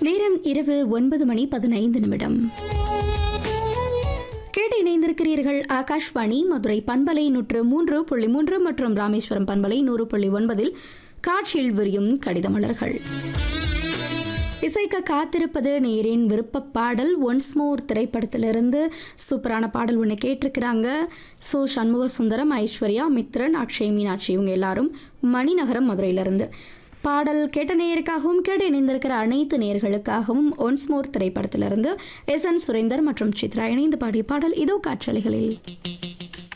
நேரம் இரவு ஒன்பது மணி பதினைந்து நிமிடம் கேட்டு இணைந்திருக்கிறீர்கள் ஆகாஷ்வாணி மதுரை பண்பலை நூற்று மூன்று புள்ளி மூன்று மற்றும் ராமேஸ்வரம் பண்பலை நூறு புள்ளி ஒன்பதில் காட்சியில் விரியும் கடிதமலர்கள் இசைக்க காத்திருப்பது நேரின் விருப்ப பாடல் ஒன்ஸ் மோர் திரைப்படத்திலிருந்து சூப்பரான பாடல் ஒன்று கேட்டிருக்கிறாங்க சோ சண்முக சுந்தரம் ஐஸ்வர்யா மித்ரன் அக்ஷய் மீனாட்சி இவங்க எல்லாரும் மணிநகரம் மதுரையிலிருந்து பாடல் கேட்ட நேயருக்காகவும் கேட்டு இணைந்திருக்கிற அனைத்து நேயர்களுக்காகவும் ஒன்ஸ் மோர் திரைப்படத்திலிருந்து எஸ் என் சுரேந்தர் மற்றும் சித்ரா இணைந்து பாடிய பாடல் இதோ காற்றலைகளில்